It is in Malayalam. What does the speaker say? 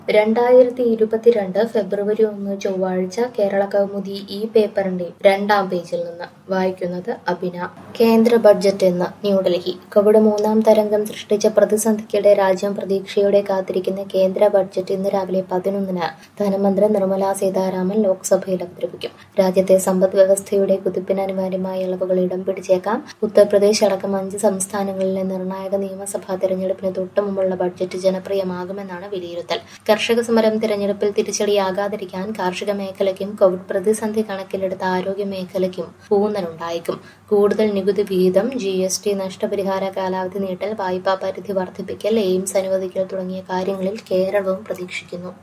രണ്ടായിരത്തി ഇരുപത്തിരണ്ട് ഫെബ്രുവരി ഒന്ന് ചൊവ്വാഴ്ച കേരള കൗമുദി ഈ പേപ്പറിന്റെ രണ്ടാം പേജിൽ നിന്ന് വായിക്കുന്നത് അഭിന കേന്ദ്ര ബഡ്ജറ്റ് ഇന്ന് ന്യൂഡൽഹി കോവിഡ് മൂന്നാം തരംഗം സൃഷ്ടിച്ച പ്രതിസന്ധിക്കിടെ രാജ്യം പ്രതീക്ഷയോടെ കാത്തിരിക്കുന്ന കേന്ദ്ര ബഡ്ജറ്റ് ഇന്ന് രാവിലെ പതിനൊന്നിന് ധനമന്ത്രി നിർമ്മല സീതാരാമൻ ലോക്സഭയിൽ അവതരിപ്പിക്കും രാജ്യത്തെ സമ്പദ് വ്യവസ്ഥയുടെ കുതിപ്പിന് അനിവാര്യമായ ഇളവുകൾ ഇടം പിടിച്ചേക്കാം ഉത്തർപ്രദേശ് അടക്കം അഞ്ച് സംസ്ഥാനങ്ങളിലെ നിർണായക നിയമസഭാ തെരഞ്ഞെടുപ്പിന് തൊട്ടുമുമ്പുള്ള ബഡ്ജറ്റ് ജനപ്രിയമാകുമെന്നാണ് വിലയിരുത്തൽ കർഷക സമരം തിരഞ്ഞെടുപ്പിൽ തിരിച്ചടിയാകാതിരിക്കാൻ കാർഷിക മേഖലയ്ക്കും കോവിഡ് പ്രതിസന്ധി കണക്കിലെടുത്ത ആരോഗ്യ മേഖലയ്ക്കും ഊന്നലുണ്ടായേക്കും കൂടുതൽ നികുതി വിഹിതം ജി എസ് ടി നഷ്ടപരിഹാര കാലാവധി നീട്ടൽ വായ്പാ പരിധി വർദ്ധിപ്പിക്കൽ എയിംസ് അനുവദിക്കൽ തുടങ്ങിയ കാര്യങ്ങളിൽ കേരളവും പ്രതീക്ഷിക്കുന്നു